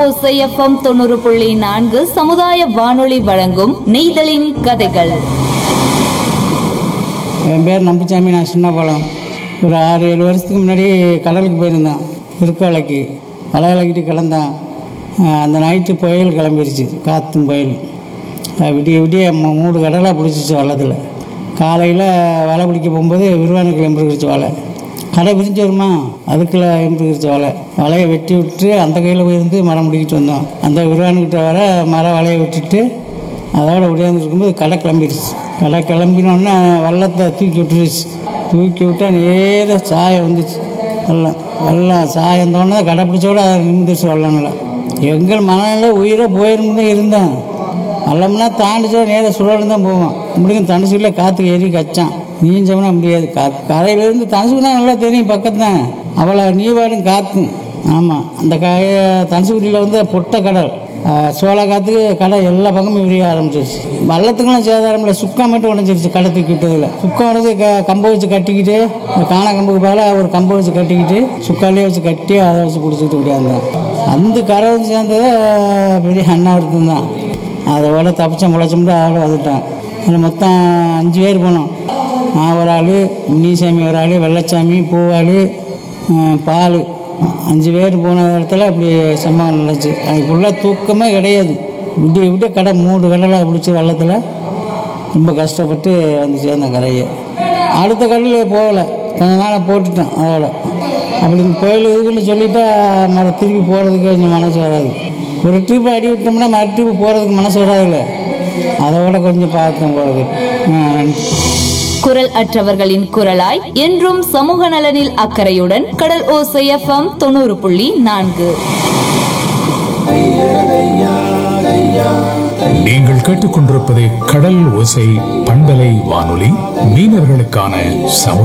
ஓசை எஃப்எம் தொண்ணூறு புள்ளி நான்கு சமுதாய வானொலி வழங்கும் நெய்தலின் கதைகள் என் பேர் நம்பிச்சாமி நான் சின்ன பழம் ஒரு ஆறு ஏழு வருஷத்துக்கு முன்னாடி கடலுக்கு போயிருந்தேன் திருக்கோலைக்கு வலை விளக்கிட்டு கிளந்தான் ஆஹ் அந்த நைட்டு புயல் கிளம்பிருச்சு காற்றும் புயல் ஆஹ் விடிய விடிய ம- மூணு கடலாக பிடிச்சிச்சு வள்ளத்தில் காலையில் வலை பிடிக்க போகும்போது விருவானுக்கு எம்பிருச்சு வலை கடை பிரிஞ்சு வருமா அதுக்குள்ள எம்பிருச்சு வலை வலையை வெட்டி விட்டு அந்த கையில் போயிருந்து மரம் பிடிக்கிட்டு வந்தோம் அந்த விருவானுக்கிட்ட வர மரம் வலையை விட்டுட்டு அதோட ஒடியாந்து இருக்கும்போது கடை கிளம்பிடுச்சு கடை கிளம்பினோடனே வெள்ளத்தை தூக்கி விட்டுருச்சு தூக்கி விட்டா நேராக சாயம் வந்துச்சு வெள்ளம் வெள்ளம் சாயம் தோணுது கடை பிடிச்சோட அதை நிமிந்துச்சு வெள்ளம்ல எங்கள் மனநில உயிரை போயிருந்து தான் இருந்தேன் வெள்ளம்னா தாண்டிச்சோட நேராக சுழலும் தான் போவோம் முடியும் தனுசுல காற்று ஏறி கச்சான் நீஞ்சோம்னா முடியாது கா கரையிலேருந்து தனுசுக்கு தான் நல்லா தெரியும் பக்கத்து தான் அவ்வளோ நீவாடும் காற்றும் ஆமாம் அந்த காய தனுசுக்குடியில் வந்து பொட்டை கடல் ஆஹ் சோள காற்றுக்கு கடை எல்லா பக்கமும் விரிய ஆரம்பிச்சிருச்சு வள்ளத்துக்கெல்லாம் சேதாரம் இல்லை சுக்கா மட்டும் உடஞ்சிருச்சு கடை தூக்கி விட்டதில் சுக்கா உடஞ்சி க கம்பை வச்சு கட்டிக்கிட்டு இந்த காணா கம்புக்கு பதிலாக ஒரு கம்பை வச்சு கட்டிக்கிட்டு சுக்காலே வச்சு கட்டி அதை வச்சு பிடிச்சிட்டு விடியாந்தேன் அந்த கரை வந்து சேர்ந்தது பெரிய அண்ணா ஒருத்தன் தான் அதோட தப்பிச்ச முளைச்சோம்ட்டு ஆள் வந்துட்டான் அதில் மொத்தம் அஞ்சு பேர் போனோம் நான் ஒரு ஆள் முனிசாமி ஒரு ஆள் வெள்ளச்சாமி பூவாள் பால் அஞ்சு பேர் போன இடத்துல அப்படி சம்பவம் நடந்துச்சு அதுக்குள்ள தூக்கமே கிடையாது விடிய விடிய கடை மூணு கடலாக பிடிச்சி வெள்ளத்தில் ரொம்ப கஷ்டப்பட்டு வந்து சேர்ந்தேன் கரையை அடுத்த கடலில் போகலை கொஞ்ச நாளாக போட்டுட்டேன் அதோட அப்படி கோயில் இதுக்குன்னு சொல்லிட்டா மறு திருப்பி போகிறதுக்கு கொஞ்சம் மனசு வராது ஒரு ட்ரிப் அடி விட்டோம்னா மறு ட்ரிப் போகிறதுக்கு மனசு வராதுல்ல அதோட கொஞ்சம் பார்த்தேன் போகிறது நன்றி குரல் அற்றவர்களின் குரலாய் என்றும் சமூக நலனில் அக்கறையுடன் கடல் ஓசை எஃப்எம் தொண்ணூறு புள்ளி நான்கு நீங்கள் கேட்டுக்கொண்டிருப்பது கடல் ஓசை பண்பலை வானொலி மீனவர்களுக்கான சமுதாய